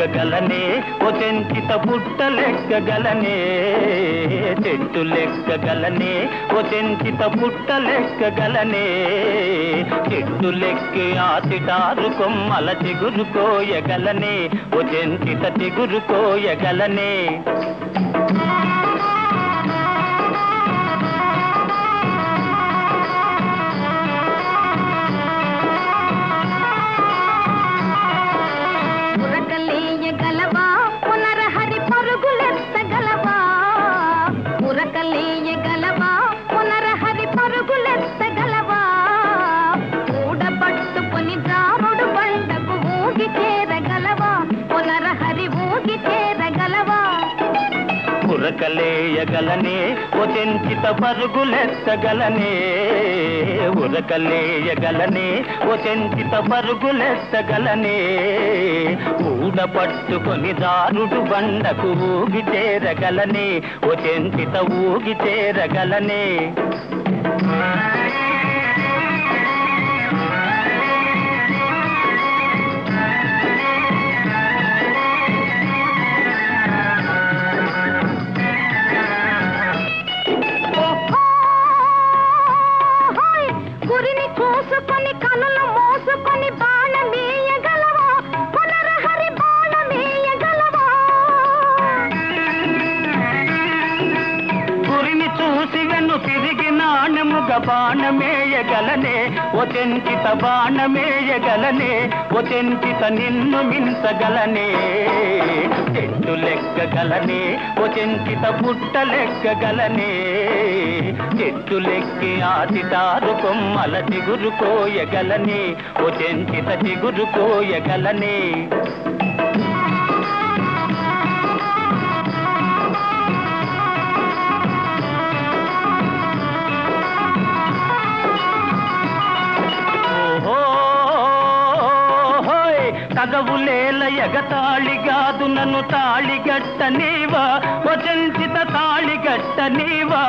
లెక్కగలనే ఓ చెంచిత పుట్ట లెక్కగలనే చెట్టు లెక్కగలనే ఓ చెంచిత పుట్ట లెక్కగలనే చెట్టు లెక్కి ఆ చిటారు కొమ్మల చిగురు కోయగలనే ఓ చెంచిత చిగురు కోయగలనే ఉరకలేయగలవా పునరహరి పరుగులెత్తగలవా ఉరకలేయగలవా పునరహరి పరుగులెత్తగలవా ఊడబట్టుకొని జారుడు బండకు ఊగి చేరగలవా పునరహరి ఊగి చేరగలవా ఉరకలేయగలనే ఓ చెంచిత పరుగులెత్తగలనే ఉరకలేయగలనే ఓ చెంచిత పరుగులెత్తగలనే ఊడ పట్టుకొని దారుడు బండకు ఊగి చేరగలనే ఓ చెంచిత ఊగి చేరగలనే ఓహోయ్! గురిని చూసుకొని కనులు మోసుకొని బాణమేయగలవా పునరహరి బాణమేయగలవా గురిని చూసి వెన్ను తిరిగి నాణముగ బాణమేయగలనే ఓ చెంచిత బాణమేయగలనే ఓ చెంచిత నిన్ను మించగలనే చెట్టు లెక్కగలనే ఓ చెంచిత పుట్ట లెక్కగలనే చెట్టు లెక్కి ఆ చిటారు కొమ్మల చిగురు కోయగలనే ఓ చెంచిత చిగురు కోయగలనే ఓహోయ్ తగవులేల ఎగతాళిగాదు నన్ను తాళిగట్ట నీవా వచంచిత తాళిగట్ట నీవా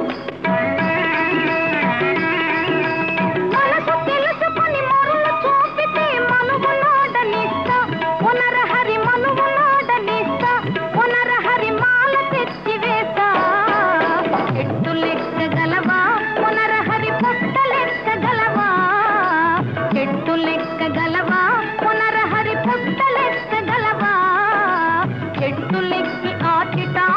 మనసు తెలుసుకొని మరులు చూపితే మనుగులాడనిస్తా పునరహరి మనుగులాడనిస్తా పునరహరి మాల తెచ్చి వేస్తా చెట్టు లెక్కగలవా పునరహరి పుట్ట లెక్కగలవా చెట్టు లెక్కగలవా పునరహరి పుట్ట లెక్కగలవా చెట్టు లెక్కి ఆ చిటా